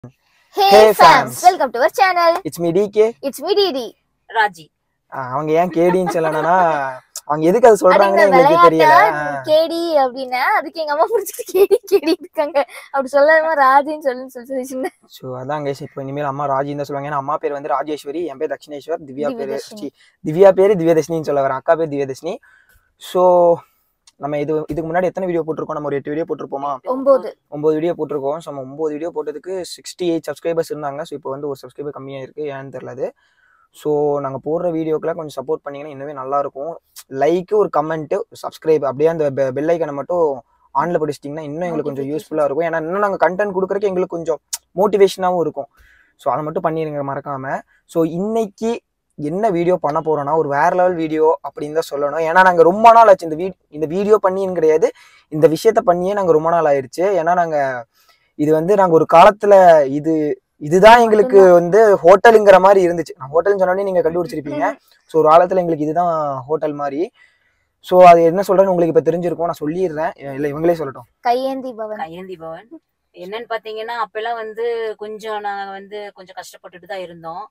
Hey, Hey, fams, fams. welcome to our channel. It's me D K It's me Didi. Raji அவங்க ஏன் கேடின்னு சொல்லணும்னா அவங்க எதுக்கு அது அதுக்கு சொல்றாங்கன்னு நான் எங்களுக்கு தெரியல விளையாட்டா கேடி அப்படின்னா அதுக்கு எங்க அம்மா புடிச்சிட்டு கேடி கேடி இருக்காங்க அப்படி சொல்லாம ராஜின்னு சொல்லுன்னு சொல்லி சொல்லிச்சுங்க ஸோ அதான் கைஸ் இப்போ இனிமேல் அம்மா ராஜி தான் சொல்லுவாங்க ஏன்னா அம்மா பேர் வந்து ராஜேஸ்வரி என் பேர் தக்ஷிணேஸ்வர் திவ்யா பேர் திவ்யதர்ஷினி. திவ்யா பேர் திவ்யதர்ஷினின்னு சொல்ல வரேன் அக்கா பேர் திவ்யதர்ஷினி ஸோ நம்ம இது இதுக்கு முன்னாடி எத்தனை வீடியோ போட்டிருக்கோம் நம்ம ஒரு எட்டு வீடியோ போட்டிருப்போமா ஒன்பது ஒம்பது வீடியோ போட்டிருக்கோம் ஸோ நம்ம ஒம்பது வீடியோ போட்டதுக்கு சிக்ஸ்டி எயிட் சப்ஸ்கிரைபர்ஸ் இருந்தாங்க ஸோ இப்போ வந்து ஒரு சப்ஸ்கிரைபர் கம்மியாக இருக்குது ஏன்னு தெரில அது ஸோ நாங்கள் போடுற வீடியோக்கெல்லாம் கொஞ்சம் சப்போர்ட் பண்ணிங்கன்னா இன்னுமே நல்லாயிருக்கும் லைக்கு ஒரு கமெண்ட்டு சப்ஸ்கிரைப் அப்படியே அந்த பெல் ஐக்கனை மட்டும் ஆனில் படிச்சிட்டிங்கன்னா இன்னும் எங்களுக்கு கொஞ்சம் யூஸ்ஃபுல்லாக இருக்கும் ஏன்னா இன்னும் நாங்கள் கண்டென்ட் கொடுக்குறக்கு எங்களுக்கு கொஞ்சம் மோட்டிவேஷனாகவும் இருக்கும் ஸோ அதை மட்டும் பண்ணிடுங்க மறக்காமல் ஸோ இன்னைக்கு என்ன வீடியோ பண்ண போறோம்னா ஒரு வேற லெவல் வீடியோ அப்படின்னு தான் சொல்லணும் ஏன்னா நாங்கள் ரொம்ப நாள் ஆச்சு இந்த வீ இந்த வீடியோ பண்ணின்னு கிடையாது இந்த விஷயத்த பண்ணியே நாங்கள் ரொம்ப நாள் ஆயிடுச்சு ஏன்னா நாங்கள் இது வந்து நாங்கள் ஒரு காலத்தில் இது இதுதான் எங்களுக்கு வந்து ஹோட்டலுங்கிற மாதிரி இருந்துச்சு நான் ஹோட்டல்னு சொன்னோடனே நீங்கள் கண்டுபிடிச்சிருப்பீங்க ஸோ ஒரு காலத்தில் எங்களுக்கு இதுதான் ஹோட்டல் மாதிரி ஸோ அது என்ன சொல்றேன்னு உங்களுக்கு இப்போ தெரிஞ்சிருக்கும் நான் சொல்லிடுறேன் இல்லை இவங்களே சொல்லட்டும் கையேந்தி பவன் கையேந்தி பவன் என்னன்னு பாத்தீங்கன்னா அப்பெல்லாம் வந்து கொஞ்சம் நாங்க வந்து கொஞ்சம் கஷ்டப்பட்டுட்டு தான் இருந்தோம்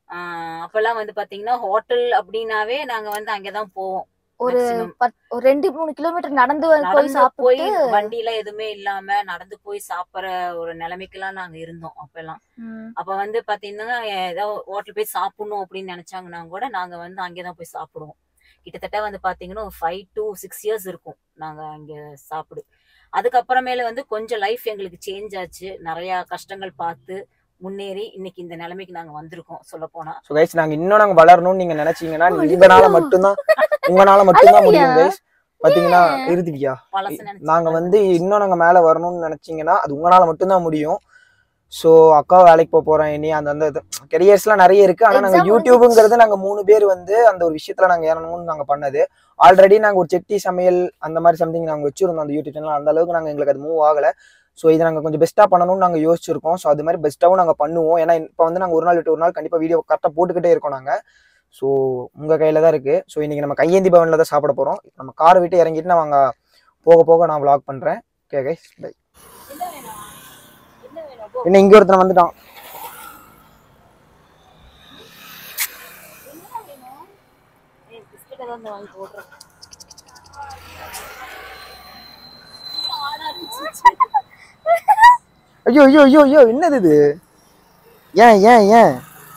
ஆஹ் அப்பெல்லாம் வந்து பாத்தீங்கன்னா ஹோட்டல் அப்படின்னாவே நாங்க வந்து அங்கதான் போவோம் ஒரு maximum. பத்- ஒரு ரெண்டு மூணு கிலோமீட்டர் நடந்து வந்து போய் நடந்து போய் சாப்பிட்டு வண்டியில எதுவுமே இல்லாம நடந்து போய் சாப்பிடுற ஒரு நிலைமைக்கெல்லாம் நாங்க இருந்தோம் அப்பெல்லாம் ம், அப்ப வந்து பாத்தீங்கன்னா ஏதோ ஹோட்டல் போய் சாப்பிடணும் அப்படின்னு நினைச்சாங்கன்னா கூட நாங்க வந்து அங்கேதான் போய் சாப்பிடுவோம் கிட்டத்தட்ட வந்து பாத்தீங்கன்னா ஒரு ஃபைவ் டு சிக்ஸ் இயர்ஸ் இருக்கும் நாங்க அங்க சாப்பிடு அதுக்கப்புறமேல வந்து கொஞ்சம் லைஃப் எங்களுக்கு சேஞ்ச் ஆச்சு நிறைய கஷ்டங்கள் பார்த்து முன்னேறி இன்னைக்கு இந்த நிலைமைக்கு நாங்க வந்திருக்கோம் சொல்ல போனா ஸோ கைஸ் நாங்கள் இன்னும் நாங்கள் வளரணும்னு நீங்கள் நினைச்சீங்கன்னா உங்களால மட்டும்தான் உங்களால மட்டும்தான் முடியும் கைஸ் பார்த்தீங்கன்னா இருந்துவியா பழசு நினைச்சு நாங்க வந்து இன்னும் நாங்க மேல வரணும்னு நினைச்சீங்கன்னா அது உங்களால மட்டும்தான் முடியும் ஸோ அக்கா வேலைக்கு போக போறேன் இனி அந்த அந்த கெரியர்ஸ்லாம் நிறைய இருக்கு ஆனா நாங்க Exam யூடியூப்ங்கிறது நாங்க மூணு பேர் வந்து அந்த ஒரு விஷயத்துல நாங்க ஏறணும்னு நாங்க பண்ணது ஆல்ரெடி நாங்க ஒரு செட்டி சமையல் அந்த மாதிரி சம்திங் நாங்க வச்சிருந்தோம் அந்த யூடியூப் சேனல் அந்த அளவுக்கு நாங்க எங்களுக்கு அது மூவ் ஆகல ஸோ இதை நாங்க கொஞ்சம் பெஸ்ட்டா பண்ணணும்னு நாங்க யோசிச்சிருக்கோம் ஸோ அது மாதிரி பெஸ்ட்டாவும் நாங்க பண்ணுவோம் ஏன்னா இப்போ வந்து நாங்க ஒரு நாள் விட்டு ஒரு நாள் கண்டிப்பா வீடியோ கரெக்டாக போட்டுக்கிட்டே இருக்கோம் நாங்க ஸோ உங்க கையில தான் இருக்கு ஸோ இன்னைக்கு நம்ம கையேந்தி பவன்ல தான் சாப்பிட போறோம் நம்ம காரை விட்டு இறங்கிட்டு நான் அங்க போக போக நான் vlog பண்றேன் ஓகே கைஸ் பை என்ன இங்க ஒருத்தன் வந்துட்டான் பிஸ்கெட் ஏதாவது வாங்கி போடுறேன் ஐயோ ஐயோ ஐயோ ஐயோ என்னது இது ஏன் ஏன் ஏன்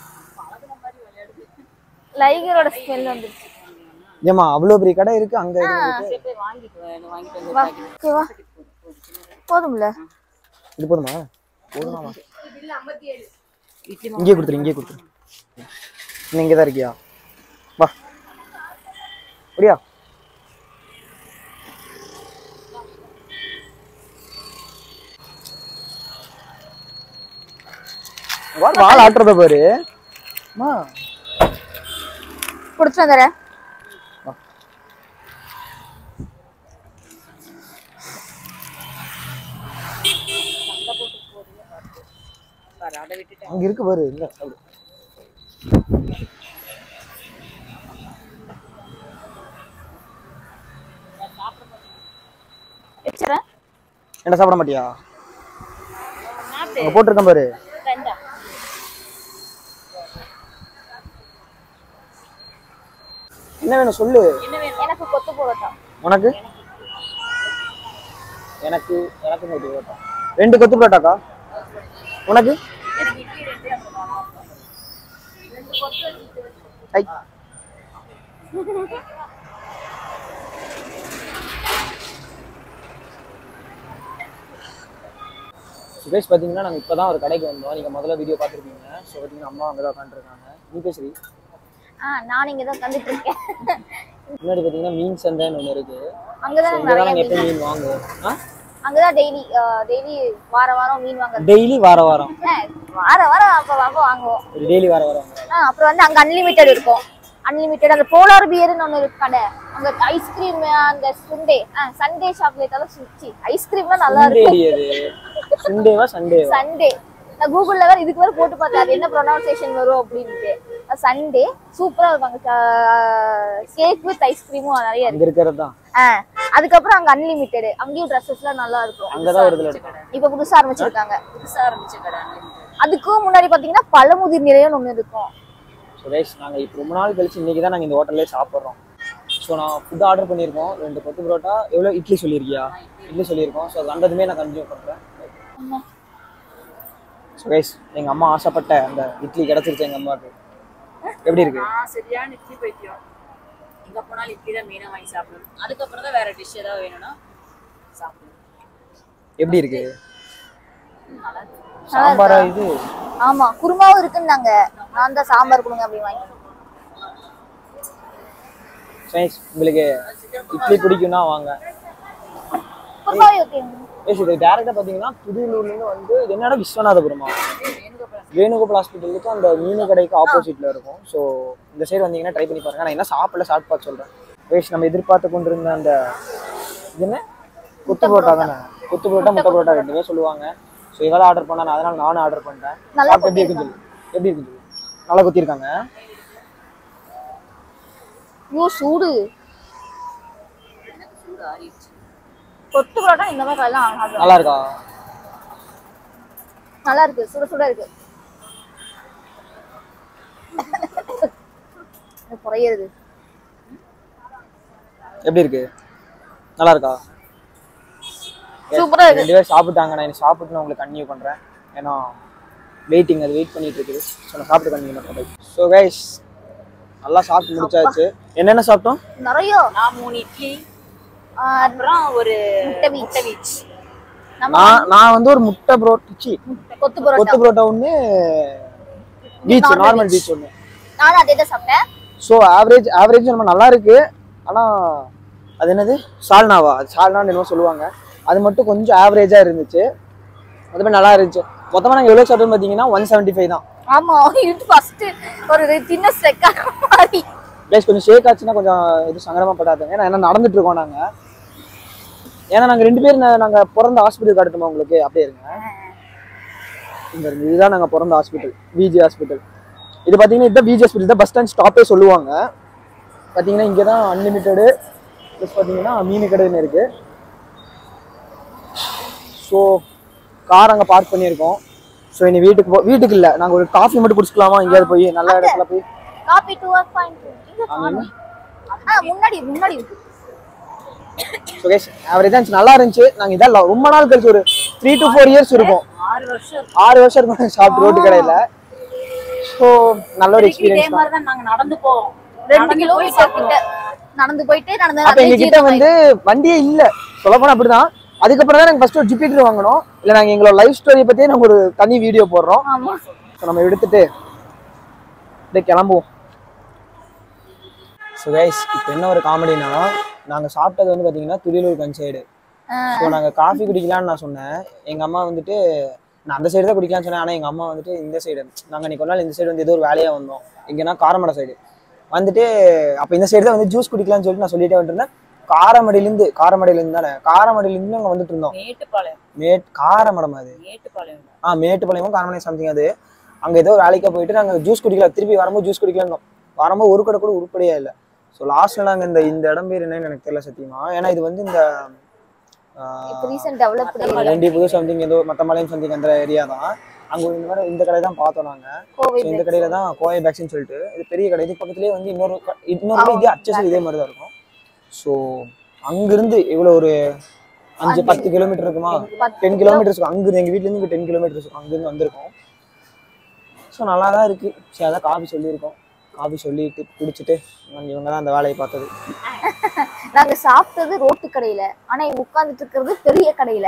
லைகரோட ஸ்மெல் வந்துருச்சு ஏமா அவ்வளோ பெரிய கடை இருக்கு அங்க இருக்கு சரி, போய் வாங்கிட்டு வா, நான் வாங்கிட்டு வந்து வா packet ஓகேவா போதும்ல இது போதுமா போதுமாமா இட்லி மாவு இங்கே கொடுத்துரு இங்கே கொடுத்துரு நீ இங்கே தான் இருக்கியா வா அப்படியா வால் வால் ஆட்டுறத பாரு அம்மா கொடுத்துட்டு வந்துடுறேன் பாரு, அதை விட்டுட்டேன் அங்க இருக்கு பாரு இல்ல சாப்பிடு வச்சுறேன் என்ன சாப்பிட மாட்டியா அங்க போட்டிருக்கேன் பாரு ரெண்டா என்ன வேணும் சொல்லு எனக்கு கொத்து போடட்டா உனக்கு எனக்கு எனக்கு கொத்து பரோட்டா ரெண்டு கொத்து பரோட்டாக்கா உனக்கு ஐ சுரேஷ் பார்த்தீங்கன்னா நாங்கள் இப்போ தான் ஒரு கடைக்கு வந்தோம் நீங்கள் முதல்ல வீடியோ பார்த்துருப்பீங்க ஸோ பார்த்தீங்கன்னா அம்மா அங்கே தான் உட்காந்துருக்காங்க நீ பேசுறீ ஆ நான் இங்க தான் தந்துட்டு இருக்கேன் முன்னாடி பார்த்தீங்கன்னா மீன் சந்தைன்னு ஒன்று இருக்குது அங்கதான் இங்கே தான் நிறைய நாங்கள் மீன் எப்போ மீன் வாங்குவோம் ஆ அங்கதான் டெய்லி டெய்லி வார வாரம் மீன் வாங்குறது டெய்லி வார வாரம் ஆ, வார வாரம் அப்ப அப்ப வாங்குவோம் ஒரு டெய்லி வார வாரம் வாங்குவோம். ஆ, அப்புறம் வந்து அங்க அன்லிமிட்டெட் இருக்கும் அன்லிமிட்டெட் அந்த போலார் பியர்னு ஒண்ணு இருக்கு கடை அங்க ஐஸ்கிரீம் அந்த சுண்டே சண்டே சாக்லேட் சுச்சி ஐஸ்கிரீம்லாம் நல்லா சண்டே இருக்கும் அது சண்டேவா சண்டேவா சண்டே நான் கூகுள்ல வேற இதுக்கு வேற போட்டு பார்த்தேன் அது என்ன ப்ரொனவுன்சியேஷன் வரும் அப்படின்ட்டு சண்டே சூப்பரா இருக்கும் அங்க கேக் வித் ஐஸ்கிரீமும் நிறைய இருக்கு அங்க இருக்கிறது தான் ஆ, அதுக்கப்புறம் அங்க அன்லிமிட்டெட் அங்கேயும் ட்ரெஸ்ஸஸ்லாம் நல்லா இருக்கும் அங்கதான் ஒரு இதுல இருக்கும் இப்ப புதுசா ஆரம்பிச்சிருக்காங்க புதுசா ஆரம்பிச்ச கடை unlimited. அதுக்கும் முன்னாடி பாத்தீங்கன்னா பழமுதிர் நிலையம்னு ஒண்ணு இருக்கும் ஸோ கைஸ் நாங்கள் இப்போ ரொம்ப நாள் கழிச்சு இன்னைக்கு தான் நாங்கள் இந்த ஹோட்டல்லே சாப்பிட்றோம் ஸோ நான் ஃபுட் ஆர்டர் பண்ணியிருக்கோம் ரெண்டு கொத்து பரோட்டா எவ்வளோ இட்லி சொல்லியிருக்கியா இட்லி சொல்லியிருக்கோம் ஸோ அது வந்ததுமே நான் கன்சியூம் பண்ணுறேன் ஸோ கைஸ் எங்கள் அம்மா ஆசைப்பட்ட அந்த இட்லி கிடச்சிருச்சு எங்கள் அம்மாவுக்கு எப்படி இருக்கு நான் சரியான இட்லி பைத்தியம் எங்க போனாலும் இட்லி தான் மெயினா வாங்கி சாப்பிடணும் அதுக்கப்புறம் தான் வேற டிஷ் ஏதாவது வேணும்னா சாப்பிடுவேன் எப்படி இருக்கு நல்லா இருக்கு. சாம்பாரா இது ஆமா குருமாவும் இருக்குன்னாங்க நான் தான் சாம்பார் கொடுங்க அப்படின்னு வாங்கி கைஸ் உங்களுக்கு இட்லி பிடிக்கும்னா வாங்க குருமாவே ஓகே கைஸ் இது டேரெக்டாக பார்த்தீங்கன்னா புதுலூர்லேருந்து வந்து இது என்னடா விஸ்வநாதபுரமா வேணுகோபால் ஹாஸ்பிட்டலுக்கு அந்த மீன் கடைக்கு ஆப்போசிட்ல இருக்கும் ஸோ இந்த சைடு வந்தீங்கன்னா ட்ரை பண்ணி பாருங்க நான் என்ன சாப்பிடல சாப்பிட்டு பார்த்து சொல்றேன் வேஷ் நம்ம எதிர்பார்த்து கொண்டிருந்த அந்த இது என்ன கொத்து புரோட்டா தானே கொத்து புரோட்டா முட்டை புரோட்டா ரெண்டுமே சொல்லுவாங்க ஸோ இதெல்லாம் ஆர்டர் பண்ணேன் நான் அதனால நானும் ஆர்டர் பண்ணிட்டேன் நல்லா சாப்பிட்டு எப்படி இருக்குன்னு சொல்லு எப்படி இருக்குன்னு சொல்லு நல்லா கொத்திருக்காங்க ஐயோ சூடு சூடு ஆறிடுச்சு கொத்து பரோட்டா இந்த மாதிரி கடைலாம் ஆகாது நல்லா இருக்கா நல்லா இருக்கு சுட சுட இருக்கு எனக்கு குறையிறது எப்படி இருக்கு நல்லா இருக்கா சூப்பரா இருக்கு ரெண்டு பேரும் சாப்பிட்டாங்க நான் இனி சாப்பிட்டு நான் உங்களுக்கு கன்டினியூ பண்றேன் ஏன்னா வெயிட்டிங் அது வெயிட் பண்ணிட்டு இருக்குது ஸோ நான் சாப்பிட்டு கன்டினியூ பண்ணுறேன் ஸோ கைஸ் நல்லா சாப்பிட்டு முடிச்சாச்சு என்னென்ன சாப்பிட்டோம் நிறைய நான் மூணு இட்லி ஆ, அப்புறம் ஒரு முட்டை வீச். முட்டை வீச் நம்ம நான் நான் வந்து ஒரு முட்டை புரோட்டி கொத்து பரோட்டா கொத்து புரோட்டா ஒன்று பீச் Normal நார்மல் பீச் ஒன்று நானும் அதே தான் சாப்பிட்டேன் ஸோ ஆவரேஜ் ஆவரேஜ் நம்ம நல்லா இருக்கு ஆனால் அது என்னது சால்னாவா அது சால்னான்னு என்னமோ சொல்லுவாங்க அது மட்டும் கொஞ்சம் ஆவரேஜாக இருந்துச்சு அதுமாதிரி நல்லா இருந்துச்சு மொத்தமாக நாங்கள் எவ்வளோ சாப்பிட்டோம்னு பார்த்தீங்கன்னா ஒன் செவன்ட்டி ஃபைவ் தான் ஆமா இது ஃபர்ஸ்ட் ஒரு சின்ன செக்கான மாதிரி ப்ளஸ் கொஞ்சம் ஷேக் ஆச்சுன்னா கொஞ்சம் இது சங்கடமாப்படாதுங்க ஏன்னா என்ன நடந்துட்டு இருக்கோம் நாங்கள் ஏன்னா நாங்கள் ரெண்டு பேரும் நா- நாங்க பிறந்த ஹாஸ்பிட்டல் காட்டுமா உங்களுக்கு அப்படியே இருங்க இங்க இருந்து இதுதான் நாங்கள் பிறந்த ஹாஸ்பிட்டல் பிஜி ஹாஸ்பிட்டல் இது பார்த்தீங்கன்னா இதுதான் பிஜி ஹாஸ்பிட்டல் தான் பஸ் ஸ்டாண்ட் ஸ்டாப்பே சொல்லுவாங்க பார்த்தீங்கன்னா இங்கே தான் அன்லிமிட்டெடு ப்ளஸ் பார்த்தீங்கன்னா மீன் கடைன்னு இருக்கு ஸோ கார் அங்கே பார்க் பண்ணியிருக்கோம் ஸோ இனி வீட்டுக்கு போ வீட்டுக்கு இல்லை நாங்கள் ஒரு காஃபி மட்டும் குடிச்சுக்கலாமா எங்கேயாவது போய் நல்ல இடத்துல போய் காபி டூ ஆர் பாயிண்ட் இங்க காணும் ஆ முன்னாடி முன்னாடி இருக்கு ஸோ கேஸ் ஆவரேஜாக இருந்துச்சு நல்லா இருந்துச்சு நாங்கள் இதெல்லாம் ரொம்ப நாள் கழிச்சு ஒரு த்ரீ டு ஃபோர் இயர்ஸ் இருக்கும் ஆறு வருஷம் இருக்கு. ஆறு வருஷம் இருக்கும் சாப்பிட்டு ரோட்டு கடையில் ஸோ நல்ல ஒரு திருப்பி இதே எக்ஸ்பீரியன்ஸ் தான் மாதிரி தான் நாங்க நடந்து போவோம் ரெண்டு நடந்து போய் கிலோமீட்டர் சாப்பிடுவோம். கிட்ட நடந்து போயிட்டு நடந்து அப்போ அதே எங்க கிட்ட ஜீரோ வந்து வண்டியே இல்லை சொல்ல போனால் அப்படிதான் அதுக்கப்புறம் தான் நாங்கள் ஃபர்ஸ்ட் ஒரு ஜிபிட்டர் வாங்கினோம் இல்லை நாங்கள் எங்களோட லைஃப் ஸ்டோரியை பற்றியே நாங்கள் ஒரு தனி வீடியோ போடுறோம் ஆமா ஸோ நம்ம எடுத்துட்டு அப்படியே கிளம்புவோம் ஸோ கைஸ் இப்போ என்ன ஒரு காமெடினா நாங்கள் சாப்பிட்டது வந்து பார்த்தீங்கன்னா துளியலூர் கன் சைடு ஆ. ஸோ நாங்கள் காஃபி குடிக்கலாம்னு நான் சொன்னேன் எங்கள் அம்மா வந்துட்டு நான் அந்த சைடு தான் குடிக்கலாம்னு சொன்னேன் ஆனால் எங்கள் அம்மா வந்துட்டு இந்த சைடு நாங்கள் இன்னைக்கு ஒரு நாள் இந்த சைடு வந்து ஏதோ ஒரு வேலையாக வந்தோம் எங்கன்னா காரமடை சைடு வந்துட்டு அப்போ இந்த சைடு தான் வந்து ஜூஸ் குடிக்கலாம்னு சொல்லிட்டு நான் சொல்லிட்டே வந்துட்டு இருந்தேன் காரமடையிலேருந்து காரமடையிலேருந்து தானே காரமடையிலேருந்து நாங்கள் வந்துட்டு இருந்தோம் மேட்டுப்பாளையம் மேட் காரமடம் அது மேட்டுப்பாளையம் ஆ மேட்டுப்பாளையமும் காரமடை சம்திங் அது அங்கே ஏதோ ஒரு வேலைக்காக போயிட்டு நாங்கள் ஜூஸ் குடிக்கலாம் திருப்பி வரும்போது ஜூஸ் குடிக்கலாம் இருந்தோம் வரும்போது ஒரு கடை கூட உருப்படியா இல்லை ஸோ லாஸ்ட்ல நாங்கள் இந்த இந்த இடம் பேர் என்னன்னு எனக்கு தெரியல சத்தியமா ஏன்னா இது வந்து இந்த இப்போ ரீசன்ட் டெவலப்டு ரெண்டு புது சம்திங் ஏதோ மத்தமலையும் சம்திங் அந்த ஏரியா தான் அங்கே இந்த மாதிரி இந்த கடை தான் பார்த்தோம் நாங்கள் கோவை ஸோ இந்த கடையில தான் கோவை பேக்ஸ்னு சொல்லிட்டு இது பெரிய கடை இது பக்கத்துலேயே வந்து இன்னொரு க- இன்னொரு கடை இதே அச்சஸ் இதே மாதிரி தான் இருக்கும் ஸோ அங்கிருந்து இவ்வளோ ஒரு அஞ்சு பத்து கிலோமீட்டர் இருக்குமா பத்து டென் கிலோமீட்டர்ஸ் இருக்கும் அங்கிருந்து எங்கள் வீட்லேருந்து இங்கே டென் கிலோமீட்டர்ஸ் இருக்கும் அங்கிருந்து வந்திருக்கோம் ஸோ நல்லா தான் இருக்கு சரி அதான் காஃபி சொல்லியிருக்கோம் காஃபி சொல்லிட்டு குடிச்சிட்டு நாங்கள் இவங்க தான் அந்த வேலையை பார்த்தது நாங்க சாப்பிட்டது ரோட்டு கடையில ஆனா இங்க உட்கார்ந்துட்டு இருக்கிறது பெரிய கடையில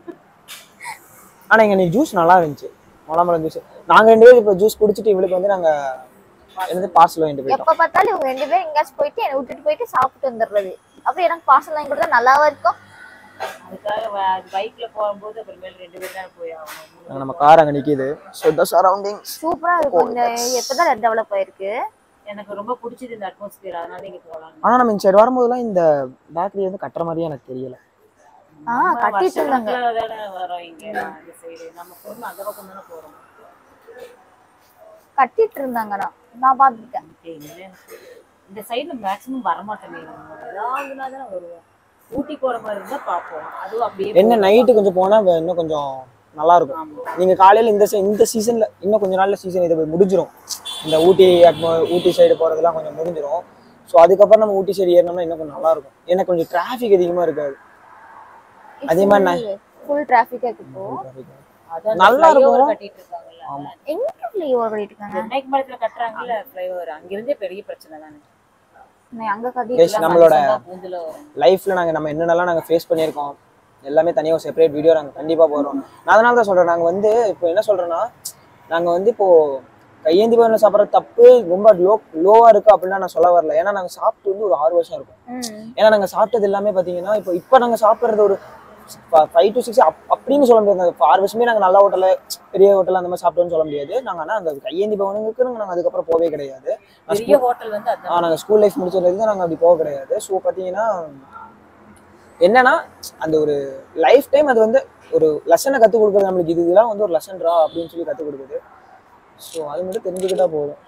ஆனால் இங்கே நீ ஜூஸ் நல்லா இருந்துச்சு மொளமலம் ஜூஸ் நாங்கள் ரெண்டு பேரும் இப்போ ஜூஸ் குடிச்சிட்டு இவளுக்கு வந்து நாங்கள் என்னது பார்சல் வாங்கிட்டு போயிட்டோம் எப்ப பார்த்தாலும் இவங்க ரெண்டு பேரும் எங்கேயாச்சும் போயிட்டு என்னை விட்டுட்டு போயிட்டு சாப்பிட்டு வந்துடுறது அப்புறம் எனக்கு பார்சல் வாங்கி கொடுத்தா நல்லாவா இருக்கும் அதுக்காக பைக்ல போகும்போது அப்புறமேல ரெண்டு பேரும் தான் போய் ஆகணும் நாங்கள் நம்ம கார் அங்கே நிற்கிது ஸோ த சரௌண்டிங்ஸ் சூப்பரா இருக்கும் இந்த எப்பதான் டெவலப் ஆயிருக்கு எனக்கு ரொம்ப பிடிச்சது இந்த அட்மாஸ்பியர் அதனால இங்க போகலாம் ஆனால் நம்ம இந்த சைடு வரும்போதெல்லாம் இந்த பேக்கரி வந்து கட்டுற மாதிரியே எனக்கு தெரியல ஆ கட்டிட்டு இருந்தாங்க வரோம் இங்க இந்த சைடு நம்ம பொண்ணு அந்த பக்கம் தானே போறோம் கட்டிட்டு இருந்தாங்கண்ணா நான் பார்த்துருக்கேன் தெரியல எனக்கு. இந்த சைடுல மேக்ஸிமம் வரமாட்டேன் ஏதாவதுனா தானே வருவோம் ஊட்டி போற மாதிரி இருந்தா பார்ப்போம் அதுவும் அப்படியே என்ன நைட்டு கொஞ்சம் போனால் இன்னும் கொஞ்சம் நல்லா இருக்கும் ஆமா நீங்க காலையில இந்த se- இந்த சீசன்ல இன்னும் கொஞ்ச நாள்ல சீசன் இது முடிஞ்சிரும் இந்த ஊட்டி atmo- ஊட்டி சைடு போறதெல்லாம் கொஞ்சம் முடிஞ்சிரும் ஸோ அதுக்கப்புறம் நம்ம ஊட்டி சைடு ஏறினோம்னா இன்னும் கொஞ்சம் நல்லா இருக்கும் ஏன்னா கொஞ்சம் டிராஃபிக் அதிகமா இருக்காது அதே மாதிரி நான் ஃபுல் டிராஃபிக்கா இருக்கு இப்போ அதான் நல்லா நல்லா இருக்கும். கட்டிட்டு இருக்காங்கல்ல ஆமா எங்க ஃப்ளைஓவர் கட்டிட்டு இருக்காங்க சென்னைக்கு மரத்துல கட்டுறாங்கல்ல ஃபிளைஓவர் அங்கிருந்தே பெரிய பிரச்சனை தானே நான் அங்க கட்டி Yes, நம்மளோட பூந்துல வரும் லைஃப்ல நாங்க நம்ம என்னென்னலாம் நாங்க ஃபேஸ் பண்ணியிருக்கோம் எல்லாமே தனியாக செப்பரேட் வீடியோ நாங்க கண்டிப்பா போடுறோம் நான் அதனால தான் சொல்றேன் நாங்க வந்து இப்போ என்ன சொல்றேன்னா நாங்க வந்து இப்போ கையேந்தி பவனில் சாப்பிட்ற தப்பு ரொம்ப லோ லோவா இருக்கு அப்படின்னா நான் சொல்ல வரல ஏன்னா நாங்க சாப்பிட்டு வந்து ஒரு ஆறு வருஷம் இருக்கும் ம் ஏன்னா நாங்க சாப்பிட்டது எல்லாமே பாத்தீங்கன்னா இப்போ இப்போ நாங்க சாப்பிட்றது ஒரு ஃபைவ் டு சிக்ஸ் அப்படின்னு சொல்ல முடியாது நாங்க ஆறு வருஷமே நாங்க நல்ல ஹோட்டல்ல பெரிய ஹோட்டல் அந்த மாதிரி சாப்பிட்டோம்னு சொல்ல முடியாது நாங்க ஆனா அந்த கையேந்தி பவனுக்கு நாங்க அதுக்கப்புறம் போவே கிடையாது நான் பெரிய ஹோட்டல் வந்து ஆ அதான் நாங்கள் ஸ்கூல் லைஃப் முடிச்சதுல இருந்து நாங்கள் அப்படி போக கிடையாது ஸோ பார்த்தீங்கன்னா என்னன்னா அந்த ஒரு லைஃப் டைம் அது வந்து ஒரு லெசனை கற்றுக் கொடுக்குறது நம்மளுக்கு இது இதெல்லாம் வந்து ஒரு லெசன்ரா அப்படின்னு சொல்லி கற்றுக் கொடுக்குது ஸோ அது மட்டும் தெரிஞ்சுக்கிட்டா போதும்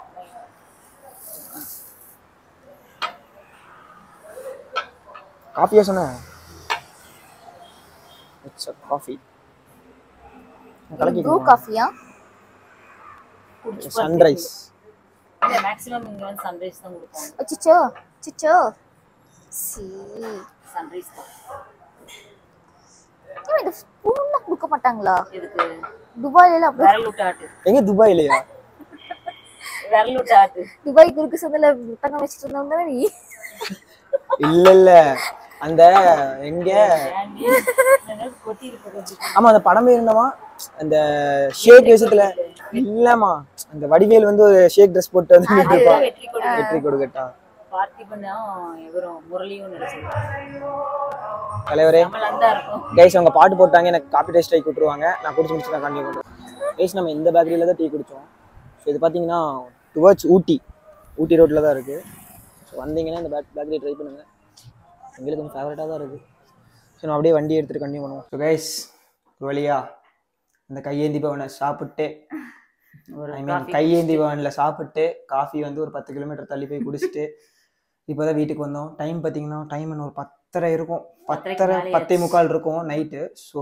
காஃபியா சொன்னேன் இட்ஸ் காஃபி ப்ரூ காஃபியா சன்ரைஸ் மேக்ஸிமம் இங்க வந்து சன்ரைஸ் தான் கொடுப்பாங்க அச்சோ அச்சோ சீ சன்ரைஸ் தான் ஏன் இது ஸ்பூன்லாம் கொடுக்க மாட்டாங்களா இதுக்கு துபாயில அப்படி விரல் விட்டு ஆட்டு எங்க துபாயிலையா விரல் விட்டு ஆட்டு துபாய் குறுக்கு சந்தையில தங்கம் வச்சுட்டு இருந்தவங்க தானே நீ இல்ல இல்ல அந்த எங்க கொத்தி இருக்கு கொஞ்சம் ஆமா அந்த படம் இருந்தமா அந்த ஷேக் விஷயத்துல இல்லம்மா அந்த வடிவேல் வந்து ஒரு ஷேக் ட்ரெஸ் போட்டு வந்து நின்னுட்டு வெற்றி கொடி வெற்றி கொடுக்கட்டா பார்த்திபனும் இவரும் முரளியும் நடிச்சிருக்காங்க தலைவரே கமல் அந்த இருக்கும் கைஸ் அவங்க பாட்டு போட்டாங்க எனக்கு காப்பி டேஸ்ட் ஸ்ட்ரைக் விட்டுருவாங்க நான் குடிச்சு முடிச்சு நான் கண்டிப்பாக பண்ணுறேன் கைஸ் நம்ம இந்த பேக்கரியில தான் டீ குடிச்சோம் ஸோ இது பார்த்தீங்கன்னா டுவர்ட்ஸ் ஊட்டி ஊட்டி ரோட்டில் தான் இருக்குது ஸோ வந்தீங்கன்னா இந்த பேக் பேக்கரி ட்ரை பண்ணுங்க எங்களுக்கு கொஞ்சம் ஃபேவரட்டாக தான் இருக்குது ஸோ நம்ம அப்படியே வண்டி எடுத்துகிட்டு கண்டினியூ பண்ணுவோம் ஸோ கைஸ் ஒரு வழியா இந்த கையேந்தி பவனை சாப்பிட்டு ஒரு ஐ மீன் coffee கையேந்தி பவனில் சாப்பிட்டு காஃபி வந்து ஒரு பத்து கிலோமீட்டர் தள்ளி போய் குடிச்சிட்டு இப்போதான் வீட்டுக்கு வந்தோம் டைம் பார்த்தீங்கன்னா டைம் இன்னும் ஒரு பத்தரை இருக்கும் பத்தரைக்கு பத்தரை மேலே பத்தே முக்கால் இருக்கும் நைட்டு ஸோ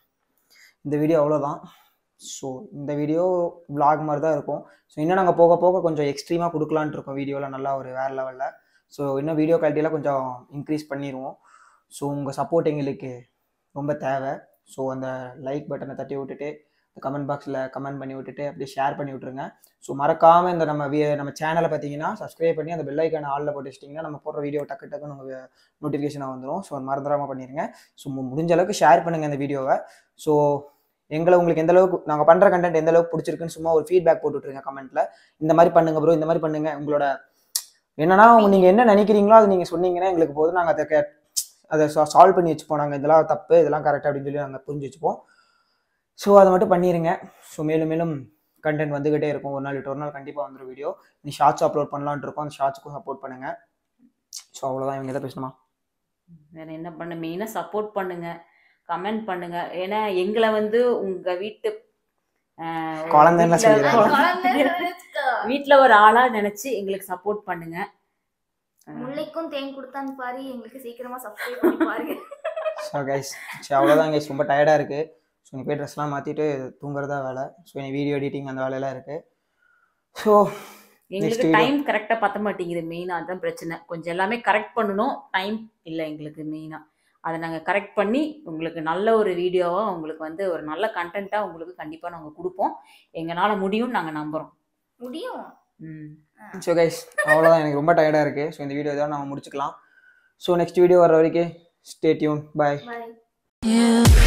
இந்த வீடியோ அவ்வளோதான் ஸோ இந்த வீடியோ vlog மாதிரி தான் இருக்கும் ஸோ இன்னும் நாங்கள் போக போக கொஞ்சம் எக்ஸ்ட்ரீமாக கொடுக்கலான்ட்டு இருக்கோம் வீடியோவில் நல்லா ஒரு வேறு லெவலில் ஸோ இன்னும் வீடியோ குவாலிட்டியெல்லாம் கொஞ்சம் இன்க்ரீஸ் பண்ணிடுவோம் ஸோ உங்கள் சப்போர்ட் எங்களுக்கு ரொம்ப தேவை ஸோ அந்த லைக் பட்டனை தட்டி விட்டுட்டு கமெண்ட் பாக்ஸில் கமெண்ட் பண்ணி விட்டுட்டு அப்படியே ஷேர் பண்ணி விட்ருங்க ஸோ மறக்காமல் இந்த நம்ம வி நம்ம சேனலை பார்த்தீங்கன்னா சப்ஸ்கிரைப் பண்ணி அந்த பெல் ஐக்கான ஆளில் போட்டு வச்சிட்டிங்கன்னா நம்ம போடுற வீடியோ டக்கு டக்குன்னு உங்கள் நோட்டிஃபிகேஷனாக வந்துடும் ஸோ மறந்துடாமல் பண்ணிடுங்க ஸோ முடிஞ்ச அளவுக்கு ஷேர் பண்ணுங்கள் இந்த வீடியோவை ஸோ எங்களை உங்களுக்கு எந்த அளவுக்கு நாங்கள் பண்ணுற கண்டென்ட் எந்த அளவுக்கு பிடிச்சிருக்குன்னு சும்மா ஒரு ஃபீட்பேக் போட்டு விட்ருங்க கமெண்ட்டில் இந்த மாதிரி பண்ணுங்க ப்ரோ இந்த மாதிரி பண்ணுங்க உங்களோட என்னன்னா நீங்கள் என்ன நினைக்கிறீங்களோ அது நீங்கள் சொன்னீங்கன்னா எங்களுக்கு போதும் நாங்கள் அதை கே- அதை சால்வ் பண்ணி வச்சுப்போம் நாங்கள் இதெல்லாம் தப்பு இதெல்லாம் கரெக்ட் அப்படின்னு சொல்லி நாங்கள் புரிஞ்சு வச்சுப்போம் ஸோ அதை மட்டும் பண்ணிடுங்க ஸோ மேலும் மேலும் கண்டென்ட் வந்துகிட்டே இருக்கும் ஒரு நாள் விட்டு ஒரு நாள் கண்டிப்பாக வந்துடும் வீடியோ நீ ஷார்ட்ஸ் அப்லோட் பண்ணலான்ட்டு இருக்கோம் அந்த ஷார்ட்ஸுக்கும் சப்போர்ட் பண்ணுங்க ஸோ அவ்வளோதான் இவங்க எதை பேசணுமா வேற என்ன பண்ண மெயினாக சப்போர்ட் பண்ணுங்க கமெண்ட் பண்ணுங்க ஏன்னா எங்களை வந்து உங்க வீட்டு ஆஹ், ஒரு குழந்தைன்னு வீட்ல- சொல்லிடுறாங்க. வீட்ல ஒரு ஆளா நினைச்சு எங்களுக்கு சப்போர்ட் பண்ணுங்க முல்லைக்கும் தேன் கொடுத்தான்னு பாரு எங்களுக்கு சீக்கிரமா சப்ஸ்கிரைப் பண்ணி பாருங்க ஸோ கைஸ் சரி அவ்வளோதான் கைஸ் ரொம்ப டயர்டாக இருக்குது ஸோ நீ போய் ட்ரெஸ்லாம் மாற்றிட்டு தூங்குறதா வேலை ஸோ நீ வீடியோ எடிட்டிங் அந்த வேலையெல்லாம் இருக்குது ஸோ எங்களுக்கு video. டைம் கரெக்டாக பத்த மாட்டேங்குது மெயினாக அதுதான் பிரச்சனை கொஞ்சம் எல்லாமே கரெக்ட் பண்ணணும் டைம் இல்லை எங்களுக்கு மெயினாக அதை நாங்கள் கரெக்ட் பண்ணி உங்களுக்கு நல்ல ஒரு வீடியோவாக உங்களுக்கு வந்து ஒரு நல்ல கண்டென்ட்டாக உங்களுக்கு கண்டிப்பாக நாங்கள் கொடுப்போம் எங்களால் முடியும்னு நாங்கள் நம்புகிறோம் முடியும் ம் ஸோ கைஸ் அவ்வளோதான் எனக்கு ரொம்ப டயர்டாக இருக்குது ஸோ இந்த வீடியோ இதோட நம்ம முடிச்சுக்கலாம் ஸோ நெக்ஸ்ட் வீடியோ வர வரைக்கும் stay tuned bye bye You